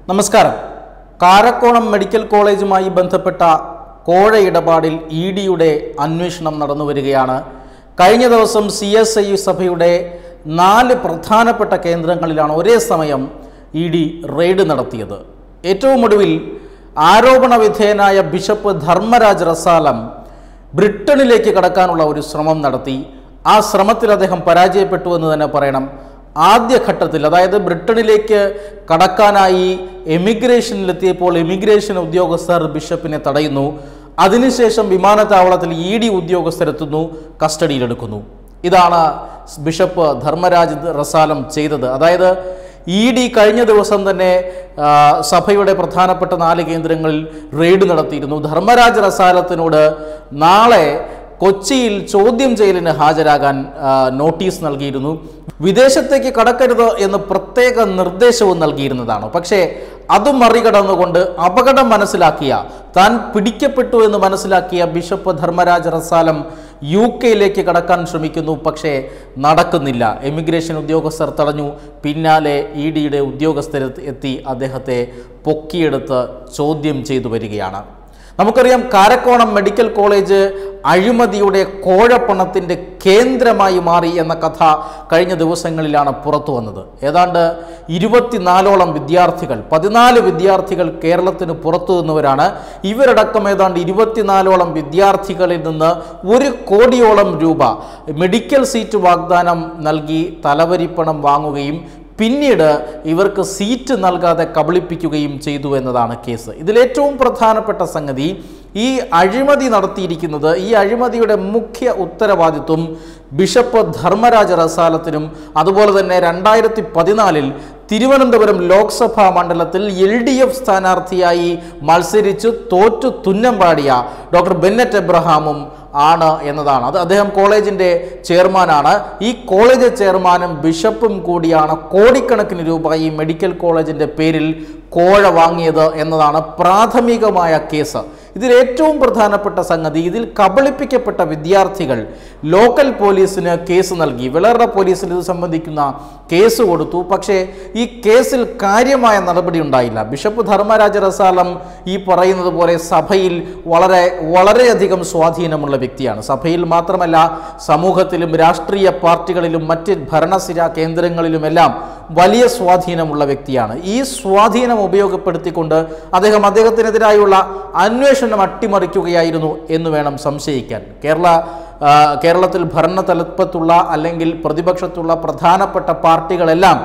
നമസ്കാരം കാരക്കോണം മെഡിക്കൽ കോളേജുമായി ബന്ധപ്പെട്ട കോഴ ഇടപാടിൽ ഇ ഡിയുടെ അന്വേഷണം നടന്നു വരികയാണ് കഴിഞ്ഞ ദിവസം സി എസ് ഐ സഭയുടെ നാല് പ്രധാനപ്പെട്ട കേന്ദ്രങ്ങളിലാണ് ഒരേ സമയം ഇ ഡി റെയ്ഡ് നടത്തിയത് ഏറ്റവും ഒടുവിൽ ആരോപണ വിധേയനായ ബിഷപ്പ് ധർമ്മരാജ് റസാലം ബ്രിട്ടനിലേക്ക് കടക്കാനുള്ള ഒരു ശ്രമം നടത്തി ആ ശ്രമത്തിൽ അദ്ദേഹം പരാജയപ്പെട്ടു എന്ന് തന്നെ പറയണം ആദ്യഘട്ടത്തിൽ അതായത് ബ്രിട്ടനിലേക്ക് കടക്കാനായി എമിഗ്രേഷനിലെത്തിയപ്പോൾ എമിഗ്രേഷൻ ഉദ്യോഗസ്ഥർ ബിഷപ്പിനെ തടയുന്നു അതിനുശേഷം വിമാനത്താവളത്തിൽ ഇ ഡി ഉദ്യോഗസ്ഥരെത്തുന്നു കസ്റ്റഡിയിലെടുക്കുന്നു ഇതാണ് ബിഷപ്പ് ധർമ്മരാജ് റസാലം ചെയ്തത് അതായത് ഇ ഡി കഴിഞ്ഞ ദിവസം തന്നെ ആ, സഭയുടെ പ്രധാനപ്പെട്ട നാല് കേന്ദ്രങ്ങളിൽ റെയ്ഡ് നടത്തിയിരുന്നു ധർമ്മരാജ് റസാലത്തിനോട് നാളെ കൊച്ചിയിൽ ചോദ്യം ചെയ്യലിന് ഹാജരാകാൻ ആ, നോട്ടീസ് നൽകിയിരുന്നു വിദേശത്തേക്ക് കടക്കരുത് എന്ന് പ്രത്യേക നിർദ്ദേശവും നൽകിയിരുന്നതാണ് പക്ഷേ അത് മറികടന്നുകൊണ്ട് അപകടം മനസ്സിലാക്കിയ താൻ പിടിക്കപ്പെട്ടു എന്ന് മനസ്സിലാക്കിയ ബിഷപ്പ് ധർമ്മരാജ് റസാലം യു കെയിലേക്ക് കടക്കാൻ ശ്രമിക്കുന്നു പക്ഷേ നടക്കുന്നില്ല എമിഗ്രേഷൻ ഉദ്യോഗസ്ഥർ തടഞ്ഞു പിന്നാലെ ഇ ഡിയുടെ ഉദ്യോഗസ്ഥർ എത്തി അദ്ദേഹത്തെ പൊക്കിയെടുത്ത് ചോദ്യം ചെയ്തു വരികയാണ് നമുക്കറിയാം കാരക്കോണം മെഡിക്കൽ കോളേജ് അഴിമതിയുടെ കോഴപ്പണത്തിൻ്റെ കേന്ദ്രമായി മാറി എന്ന കഥ കഴിഞ്ഞ ദിവസങ്ങളിലാണ് പുറത്തു വന്നത് ഏതാണ്ട് ഇരുപത്തിനാലോളം വിദ്യാർത്ഥികൾ പതിനാല് വിദ്യാർത്ഥികൾ കേരളത്തിന് പുറത്തു നിന്നവരാണ് ഇവരടക്കം ഏതാണ്ട് ഇരുപത്തിനാലോളം വിദ്യാർത്ഥികളിൽ നിന്ന് ഒരു കോടിയോളം രൂപ മെഡിക്കൽ സീറ്റ് വാഗ്ദാനം നൽകി തലവരിപ്പണം വാങ്ങുകയും പിന്നീട് ഇവർക്ക് സീറ്റ് നൽകാതെ കബളിപ്പിക്കുകയും ചെയ്തു എന്നതാണ് കേസ് ഇതിലേറ്റവും പ്രധാനപ്പെട്ട സംഗതി ഈ അഴിമതി നടത്തിയിരിക്കുന്നത് ഈ അഴിമതിയുടെ മുഖ്യ ഉത്തരവാദിത്വം ബിഷപ്പ് ധർമ്മരാജ റസാലത്തിനും അതുപോലെ തന്നെ രണ്ടായിരത്തി പതിനാലിൽ തിരുവനന്തപുരം ലോക്സഭാ മണ്ഡലത്തിൽ എൽ ഡി എഫ് സ്ഥാനാർത്ഥിയായി മത്സരിച്ച് തോറ്റു തുന്നം പാടിയ ഡോക്ടർ ബെന്നറ്റ് എബ്രഹാമും ആണ് എന്നതാണ് അത് അദ്ദേഹം കോളേജിൻ്റെ ചെയർമാനാണ് ഈ കോളേജ് ചെയർമാനും ബിഷപ്പും കൂടിയാണ് കോടിക്കണക്കിന് രൂപ ഈ മെഡിക്കൽ കോളേജിൻ്റെ പേരിൽ കോഴ വാങ്ങിയത് എന്നതാണ് പ്രാഥമികമായ കേസ് ഇതിൽ ഏറ്റവും പ്രധാനപ്പെട്ട സംഗതി ഇതിൽ കബളിപ്പിക്കപ്പെട്ട വിദ്യാർത്ഥികൾ ലോക്കൽ പോലീസിന് കേസ് നൽകി വിളറ പോലീസിൽ ഇത് സംബന്ധിക്കുന്ന കേസ് കൊടുത്തു പക്ഷേ ഈ കേസിൽ കാര്യമായ നടപടി ഉണ്ടായില്ല ബിഷപ്പ് ധർമ്മരാജ റസാലം ഈ പറയുന്നത് പോലെ സഭയിൽ വളരെ വളരെയധികം സ്വാധീനമുള്ള വ്യക്തിയാണ് സഭയിൽ മാത്രമല്ല സമൂഹത്തിലും രാഷ്ട്രീയ പാർട്ടികളിലും മറ്റ് ഭരണസിര കേന്ദ്രങ്ങളിലുമെല്ലാം വലിയ സ്വാധീനമുള്ള വ്യക്തിയാണ് ഈ സ്വാധീനം ഉപയോഗപ്പെടുത്തിക്കൊണ്ട് അദ്ദേഹം അദ്ദേഹത്തിനെതിരായുള്ള അന്വേഷണം അട്ടിമറിക്കുകയായിരുന്നു എന്ന് വേണം സംശയിക്കാൻ കേരള ആ, കേരളത്തിൽ ഭരണതലപ്പത്തുള്ള അല്ലെങ്കിൽ പ്രതിപക്ഷത്തുള്ള പ്രധാനപ്പെട്ട പാർട്ടികളെല്ലാം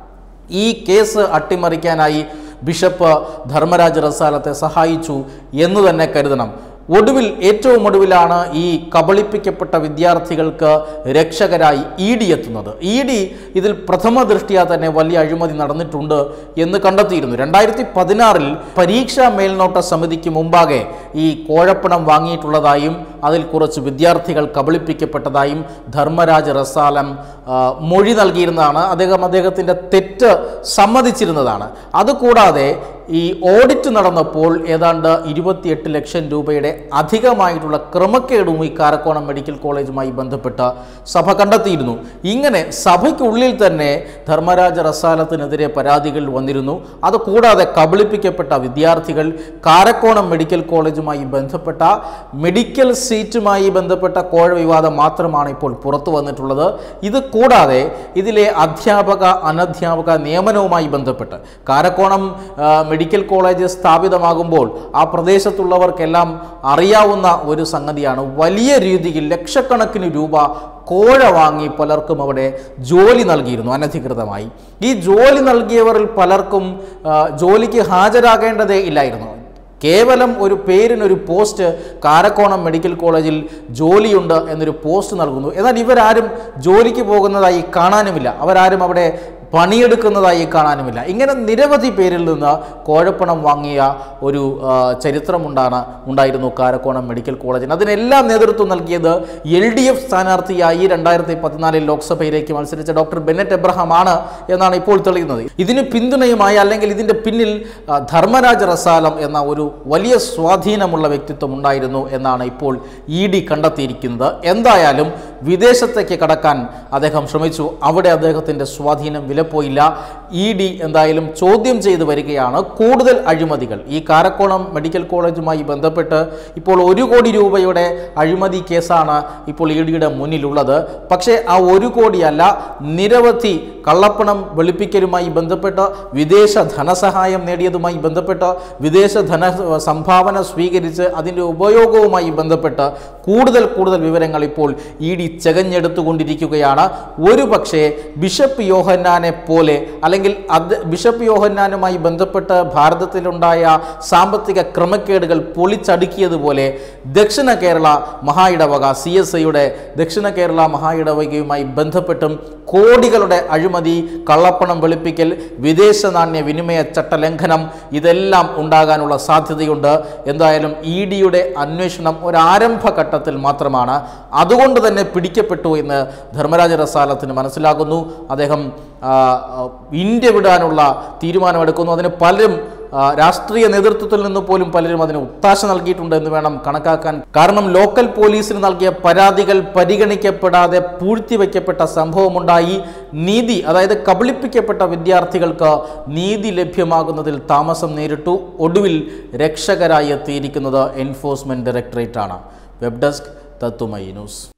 ഈ കേസ് അട്ടിമറിക്കാനായി ബിഷപ്പ് ധർമ്മരാജ റസാലത്തെ സഹായിച്ചു എന്ന് തന്നെ കരുതണം ഒടുവിൽ ഏറ്റവും ഒടുവിലാണ് ഈ കബളിപ്പിക്കപ്പെട്ട വിദ്യാർത്ഥികൾക്ക് രക്ഷകരായി ഇ ഡി എത്തുന്നത് ഇ ഡി ഇതിൽ പ്രഥമ ദൃഷ്ടിയാ തന്നെ വലിയ അഴിമതി നടന്നിട്ടുണ്ട് എന്ന് കണ്ടെത്തിയിരുന്നു രണ്ടായിരത്തി പതിനാറിൽ പരീക്ഷാ മേൽനോട്ട സമിതിക്ക് മുമ്പാകെ ഈ കോഴപ്പണം വാങ്ങിയിട്ടുള്ളതായും അതിൽ കുറച്ച് വിദ്യാർത്ഥികൾ കബളിപ്പിക്കപ്പെട്ടതായും ധർമ്മരാജ് റസാലം ആ, മൊഴി നൽകിയിരുന്നതാണ് അദ്ദേഹം അദ്ദേഹത്തിൻ്റെ തെറ്റ് സമ്മതിച്ചിരുന്നതാണ് അതുകൂടാതെ ഈ ഓഡിറ്റ് നടന്നപ്പോൾ ഏതാണ്ട് ഇരുപത്തിയെട്ട് ലക്ഷം രൂപയുടെ അധികമായിട്ടുള്ള ക്രമക്കേടും ഈ കാരക്കോണം മെഡിക്കൽ കോളേജുമായി ബന്ധപ്പെട്ട് സഭ കണ്ടെത്തിയിരുന്നു ഇങ്ങനെ സഭയ്ക്കുള്ളിൽ തന്നെ ധർമ്മരാജ റസാലത്തിനെതിരെ പരാതികൾ വന്നിരുന്നു അതുകൂടാതെ കബളിപ്പിക്കപ്പെട്ട വിദ്യാർത്ഥികൾ കാരക്കോണം മെഡിക്കൽ കോളേജുമായി ബന്ധപ്പെട്ട മെഡിക്കൽ സീറ്റുമായി ബന്ധപ്പെട്ട കോഴ വിവാദം മാത്രമാണ് ഇപ്പോൾ പുറത്തു വന്നിട്ടുള്ളത് ഇത് കൂടാതെ ഇതിലെ അധ്യാപക അനധ്യാപക നിയമനവുമായി ബന്ധപ്പെട്ട് കാരക്കോണം ആ, മെഡിക്കൽ കോളേജ് സ്ഥാപിതമാകുമ്പോൾ ആ പ്രദേശത്തുള്ളവർക്കെല്ലാം അറിയാവുന്ന ഒരു സംഗതിയാണ് വലിയ രീതിയിൽ ലക്ഷക്കണക്കിന് രൂപ കോഴ വാങ്ങി പലർക്കും അവിടെ ജോലി നൽകിയിരുന്നു അനധികൃതമായി ഈ ജോലി നൽകിയവരിൽ പലർക്കും ആ, ജോലിക്ക് ഹാജരാകേണ്ടതേ ഇല്ലായിരുന്നു കേവലം ഒരു പേരിനൊരു പോസ്റ്റ് കാരക്കോണം മെഡിക്കൽ കോളേജിൽ ജോലിയുണ്ട് എന്നൊരു പോസ്റ്റ് നൽകുന്നു എന്നാൽ ഇവരാരും ജോലിക്ക് പോകുന്നതായി കാണാനുമില്ല അവരാരും അവിടെ പണിയെടുക്കുന്നതായി കാണാനുമില്ല ഇങ്ങനെ നിരവധി പേരിൽ നിന്ന് കോഴപ്പണം വാങ്ങിയ ഒരു ആ, ചരിത്രമുണ്ടാണ് ഉണ്ടായിരുന്നു കാരക്കോണം മെഡിക്കൽ കോളേജിന് അതിനെല്ലാം നേതൃത്വം നൽകിയത് എൽ ഡി എഫ് സ്ഥാനാർത്ഥിയായി രണ്ടായിരത്തി പതിനാലിൽ ലോക്സഭയിലേക്ക് മത്സരിച്ച ഡോക്ടർ ബെന്നറ്റ് എബ്രഹാം ആണ് എന്നാണ് ഇപ്പോൾ തെളിയുന്നത് ഇതിന് പിന്തുണയുമായി അല്ലെങ്കിൽ ഇതിൻ്റെ പിന്നിൽ ആ, ധർമ്മരാജ റസാലം എന്ന ഒരു വലിയ സ്വാധീനമുള്ള വ്യക്തിത്വം ഉണ്ടായിരുന്നു എന്നാണ് ഇപ്പോൾ ഇ ഡി കണ്ടെത്തിയിരിക്കുന്നത് എന്തായാലും വിദേശത്തേക്ക് കടക്കാൻ അദ്ദേഹം ശ്രമിച്ചു അവിടെ അദ്ദേഹത്തിൻ്റെ സ്വാധീനം വിലപ്പോയില്ല ഇ ഡി എന്തായാലും ചോദ്യം ചെയ്തു വരികയാണ് കൂടുതൽ അഴിമതികൾ ഈ കാരക്കോണം മെഡിക്കൽ കോളേജുമായി ബന്ധപ്പെട്ട് ഇപ്പോൾ ഒരു കോടി രൂപയുടെ അഴിമതി കേസാണ് ഇപ്പോൾ ഇ ഡിയുടെ മുന്നിലുള്ളത് പക്ഷേ ആ ഒരു കോടിയല്ല നിരവധി കള്ളപ്പണം വെളുപ്പിക്കലുമായി ബന്ധപ്പെട്ട് വിദേശ ധനസഹായം നേടിയതുമായി ബന്ധപ്പെട്ട് വിദേശ ധന സംഭാവന സ്വീകരിച്ച് അതിൻ്റെ ഉപയോഗവുമായി ബന്ധപ്പെട്ട് കൂടുതൽ കൂടുതൽ വിവരങ്ങൾ ഇപ്പോൾ ഇ ഡി ചെകഞ്ഞെടുത്തുകൊണ്ടിരിക്കുകയാണ് ഒരു പക്ഷേ ബിഷപ്പ് യോഹന്നാനെ പോലെ അല്ലെങ്കിൽ അത് ബിഷപ്പ് യോഹന്നാനുമായി ബന്ധപ്പെട്ട് ഭാരതത്തിലുണ്ടായ സാമ്പത്തിക ക്രമക്കേടുകൾ പൊളിച്ചടുക്കിയതുപോലെ ദക്ഷിണ കേരള മഹാ ഇടവക സി എസ് ഐയുടെ ദക്ഷിണ കേരള മഹാ ഇടവകയുമായി ബന്ധപ്പെട്ടും കോടികളുടെ അഴിമതി കള്ളപ്പണം വെളുപ്പിക്കൽ വിദേശ നാണ്യ വിനിമയ ചട്ടലംഘനം ഇതെല്ലാം ഉണ്ടാകാനുള്ള സാധ്യതയുണ്ട് എന്തായാലും ഇ ഡിയുടെ അന്വേഷണം ഒരാരംഭഘട്ടത്തിൽ മാത്രമാണ് അതുകൊണ്ട് തന്നെ പിടിക്കപ്പെട്ടു എന്ന് ധർമ്മരാജ റസാലത്തിന് മനസ്സിലാകുന്നു അദ്ദേഹം ആ, ആ, ഇന്ത്യ വിടാനുള്ള തീരുമാനമെടുക്കുന്നു അതിന് പലരും ആ, രാഷ്ട്രീയ നേതൃത്വത്തിൽ നിന്ന് പോലും പലരും അതിന് ഒത്താശ നൽകിയിട്ടുണ്ട് എന്ന് വേണം കണക്കാക്കാൻ കാരണം ലോക്കൽ പോലീസിന് നൽകിയ പരാതികൾ പരിഗണിക്കപ്പെടാതെ പൂഴ്ത്തിവെക്കപ്പെട്ട സംഭവമുണ്ടായി നീതി അതായത് കബളിപ്പിക്കപ്പെട്ട വിദ്യാർത്ഥികൾക്ക് നീതി ലഭ്യമാകുന്നതിൽ താമസം നേരിട്ടു ഒടുവിൽ രക്ഷകരായി എത്തിയിരിക്കുന്നത് എൻഫോഴ്സ്മെന്റ് ഡയറക്ടറേറ്റ് ആണ് വെബ് ഡെസ്ക് തത്തുമൈ ന്യൂസ്